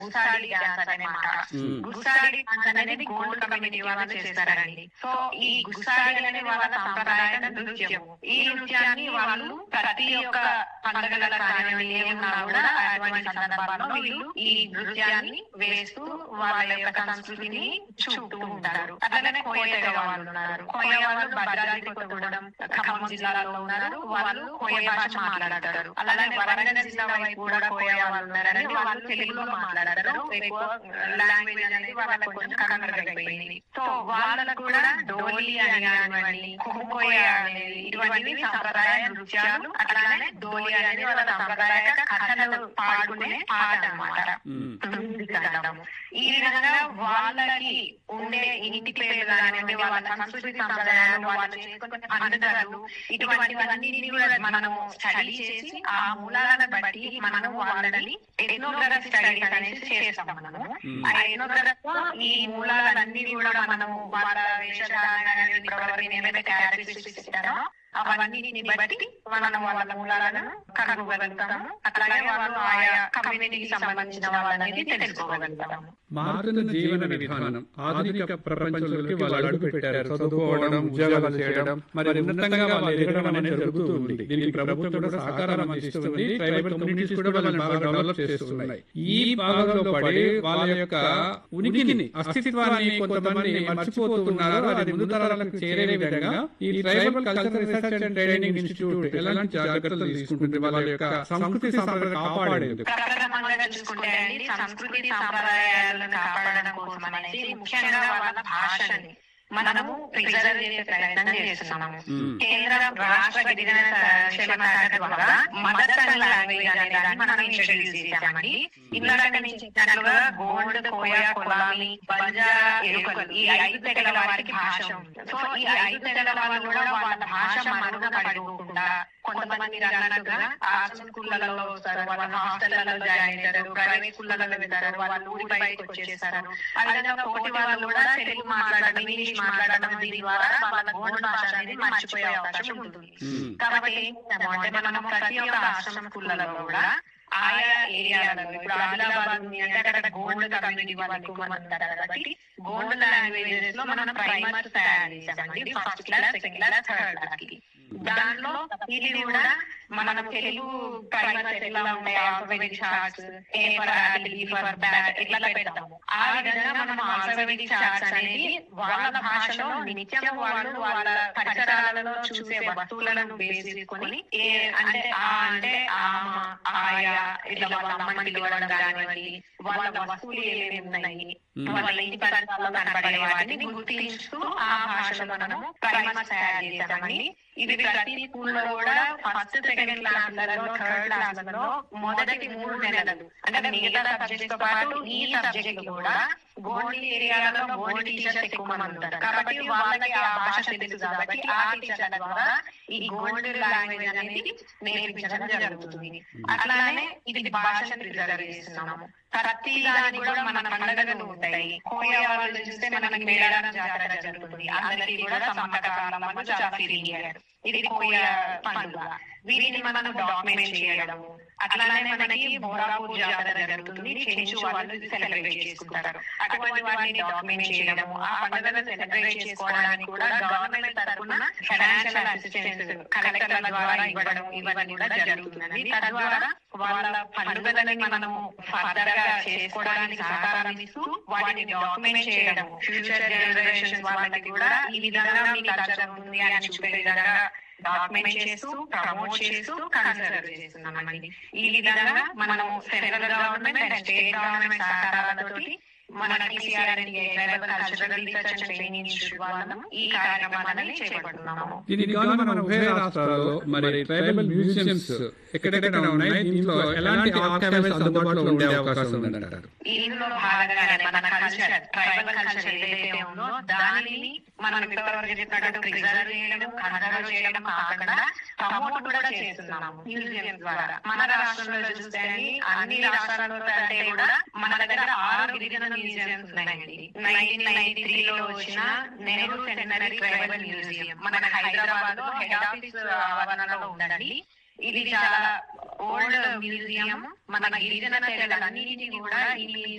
గుసాడి dance అన్నమాట Gusadi dance అనేది Gond community వాళ్ళు చేస్తారండి సో ఈ గుసాడి అనేది వాళ్ళ సాంప్రదాయ నృత్యం ఈ నృత్యాన్ని వాళ్ళు ప్రతి ఒక్క పండుగల కానివ్వండి ఏమున్నా కూడా అటువంటి సందర్భాల్లో వీళ్ళు ఈ నృత్యాన్ని వేస్తూ వాళ్ళ యొక్క సంస్కృతిని చూపుతూ ఉంటారు అట్లనే కోయ తెగ వాళ్ళు ఉన్నారు కోయ వాళ్ళు భద్రాద్రి కొత్తగూడెం ఖమ్మం జిల్లాలో ఉన్నారు వాళ్ళు కోయ భాష మాట్లాడతారు అలానే వరంగల్ జిల్లా వైపు కూడా కోయ వాళ్ళు ఉన్నారండి వాళ్ళు తెలుగులో మాట్లాడతారు ఎక్కువ లాంగ్వేజ్ అనేది వాళ్ళకి కొంచెం కనుమరుగైపోయింది సో వాళ్ళకు కూడా డోలి అని కానివ్వండి కోయ అనేది ఇటువంటివి సంప్రదాయ నృత్యాలు అట్లానే డోలి అనేది వాళ్ళ సాంప్రదాయ కథలు పాడుకునే పాట అన్నమాట అండము. ఈ విధంగా వాళ్ళకి ఉండే ఇంటి పేరు కానివ్వండి వాళ్ళ సంస్కృతి సంప్రదాయాలు వాళ్ళు చేసుకునే పండుగలు ఇటువంటివన్నీ కూడా మనము స్టడీ చేసి ఆ మూలాలను బట్టి మనము వాళ్ళని ఎథ్నోగ్రఫీ స్టడీస్ అనేసి చేస్తాం మనము ఆ ఎథ్నోగ్రఫీ ఈ మూలాలన్నీ కూడా మనము వాళ్ళ వేషధారణ కానీ ఇప్పటివరకు ఏమైతే క్యారెక్టరిస్టిక్స్ ఇస్తారో అవన్నిటిని బట్టి మనం వాళ్ళ మూలాలను కనుగొగలుగుతాము అట్లాగే వాళ్ళు ఆయా కమ్యూనిటీకి సంబంధించిన వాళ్ళనేది తెలుసుకోగలుగుతాము మారుతున్న జీవన విధానం ఆధునిక ప్రపంచంలోకి వాళ్ళు అడుగు పెట్టారు చదువుకోవడం ఉద్యోగాలు చేయడం మరి ఉన్నతంగా వాళ్ళు ఎదగడం అనేది జరుగుతూ ఉంది దీనికి ప్రభుత్వం కూడా సహకారం అందిస్తుంది ట్రైబల్ కమ్యూనిటీస్ కూడా వాళ్ళని బాగా డెవలప్ చేస్తున్నాయి ఈ భాగంలో పడి వాళ్ళ యొక్క ఉనికిని అస్తిత్వాన్ని కొంతమంది మర్చిపోతున్నారు అది ముందు తరాలకు చేరే విధంగా ఈ tribal culture research and training institute ఎలాంటి జాగ్రత్తలు తీసుకుంటుంది వాళ్ళ యొక్క సంస్కృతి సంప్రదాయం కాపాడేందుకు ప్రప్రథమంగా చూసుకుంటే అండి సంస్కృతి సాంప్రదాయాలను కాపాడడం కోసం అనేసి ముఖ్యంగా వాళ్ళ భాషని మనము ప్రిజర్వ్ చేసే ప్రయత్నం చేస్తున్నాము కేంద్ర రాష్ట్ర గిరిజన సంక్షేమ శాఖ ద్వారా మదర్ టంగ్ లాంగ్వేజ్ అనే దాన్ని మనం ఇంట్రడ్యూస్ చేశామండి ఇందాక నేను చెప్పినట్లుగా గోండ్ కోయ కొలామి బంజారా ఎరుకలు ఈ ఐదు తెగల వారికి భాష ఉంది సో ఈ ఐదు తెగల వాళ్ళు కూడా వాళ్ళ భాష మరుగున పడిపోకుండా కొంతమంది మీరు అన్నట్టుగా ఆశ్రమ స్కూళ్ళలో వస్తారు వాళ్ళ హాస్టళ్లలో జాయిన్ అవుతారు ప్రైవేట్ స్కూళ్ళలో వెళ్తారు వాళ్ళు ఊరి బయటకు వచ్చేస్తారు ఆ విధంగా పోటీ వాళ్ళు కూడా తెలుగు మాట్లాడడం ఇంగ్లీష్ మాట్లాడడం దీని ద్వారా వాళ్ళ గోండ్ భాష అనేది మర్చిపోయే అవకాశం ఉంటుంది కాబట్టి ఏం చేస్తాము అంటే మనం ప్రతి ఒక్క ఆశ్రమ స్కూళ్ళలో కూడా ఆయా ఏరియాలలో ఇప్పుడు ఆదిలాబాద్ ఉంది అంటే అక్కడ గోండ్ కమ్యూనిటీ వాళ్ళు ఎక్కువ మంది ఉంటారు కాబట్టి గోండ్ లాంగ్వేజెస్ లో మనం ప్రైమర్స్ తయారు చేసామండి first class second class third class కి దాంట్లో ఇది కూడా మనం తెలుగు ప్రైమర్స్ ఎట్లా ఉంటాయి alphabetic charts A for apple B for bat ఇట్లా పెడతాము ఆ విధంగా మనం ఆల్ఫాబెటిక్ చార్ట్స్ అనేది వాళ్ళ భాషలో నిత్యం వాళ్ళు వాళ్ళ పరిసరాలలో చూసే వస్తువులను బేస్ చేసుకొని ఏ అంటే ఆ అంటే ఆమ ఆయా ఇట్లా వాళ్ళ అమ్మని పిలవడం కానివ్వండి వాళ్ళ వస్తువులు ఏమేమి ఉన్నాయి వాళ్ళ ఇంటి పరిసరాల్లో కనబడే వాటిని గుర్తిస్తూ ఆ భాషలో మనము ప్రైమర్స్ తయారు చేశామండి ఇది ప్రతి స్కూల్లో కూడా ఫస్ట్ సెకండ్ క్లాసులలో థర్డ్ క్లాసులలో మొదటి మూడు నెలలు అంటే మిగతా సబ్జెక్ట్స్ తో పాటు ఈ సబ్జెక్ట్ కూడా గోండి ఏరియాలలో గోండి టీచర్స్ ఎక్కువ మంది ఉంటారు కాబట్టి వాళ్ళకి ఆ భాష తెలుసు కాబట్టి ఆ టీచర్ల ద్వారా ఈ గోల్డ్ లాంగ్వేజ్ అనేది నేర్పించడం జరుగుతుంది అట్లానే ఇది భాషను ప్రిజర్వ్ చేస్తున్నాము ప్రతి దాని కూడా మన పండుగలు ఉంటాయి కోయ వాళ్ళు చూస్తే మనకి మేడారం జాతర జరుగుతుంది అందరికీ కూడా సమ్మక కాలంలో చాలా ఫీలింగ్ ఇది కోయ పండుగ వీటిని మనం డాక్యుమెంట్ చేయడము అట్లానే మనకి బోరాపూర్ జాతర జరుగుతుంది చెంచు వాళ్ళు సెలబ్రేట్ చేసుకుంటారు అటువంటి వాటిని డాక్యుమెంట్ చేయడము ఆ పండుగను సెలబ్రేట్ చేసుకోవడానికి కూడా గవర్నమెంట్ తరఫున ఫైనాన్షియల్ అసిస్టెన్స్ కలెక్టర్ల ద్వారా ఇవ్వడం ఇవన్నీ కూడా జరుగుతుందండి తద్వారా వాళ్ళ పండుగలని మనము ఫర్దర్ గా చేసుకోవడానికి సహకారం ఇస్తూ వాటిని డాక్యుమెంట్ చేయడం ఫ్యూచర్ జనరేషన్స్ వాళ్ళకి కూడా ఈ విధంగా మీ కల్చర్ ఉంది అని చూపే విధంగా డాక్యుమెంట్ చేస్తూ ప్రమోట్ చేస్తూ కన్సిడర్ చేస్తున్నామండి ఈ విధంగా మనము central government and state government సహకారాలతోటి మన TCRN tribal cultural research and training institute వాళ్ళము ఈ కార్యక్రమాలని చేపడుతున్నాము దీనికి గాను మన ఉభయ రాష్ట్రాల్లో మరి ట్రైబల్ మ్యూజియంస్ ఎక్కడెక్కడ ఉన్నాయి దీంట్లో ఎలాంటి ఆర్కైవల్స్ అందుబాటులో ఉండే అవకాశం ఉందంటారు ఇందులో భాగంగానే మన కల్చర్ ట్రైబల్ కల్చర్ ఏదైతే ఉందో దానిని మనం ఇప్పటివరకు చెప్పినట్టు ప్రిజర్వ్ చేయడం కన్సర్వ్ చేయడం కాకుండా ప్రమోట్ కూడా చేస్తున్నాము మ్యూజియం ద్వారా మన రాష్ట్రంలో చూస్తే అన్ని రాష్ట్రాల్లో కంటే కూడా మన దగ్గర ఆరు గిరిజన మ్యూజియంస్ ఉన్నాయండి నైన్టీన్ నైన్టీ త్రీలో వచ్చిన నెహ్రూ సెంటనరీ ట్రైబల్ మ్యూజియం మన హైదరాబాద్ లో హెడ్ ఆఫీస్ ఆవరణలో ఉందండి ఇది చాలా ఓల్డ్ మ్యూజియం మన గిరిజన తెగలన్నిటిని కూడా ఈ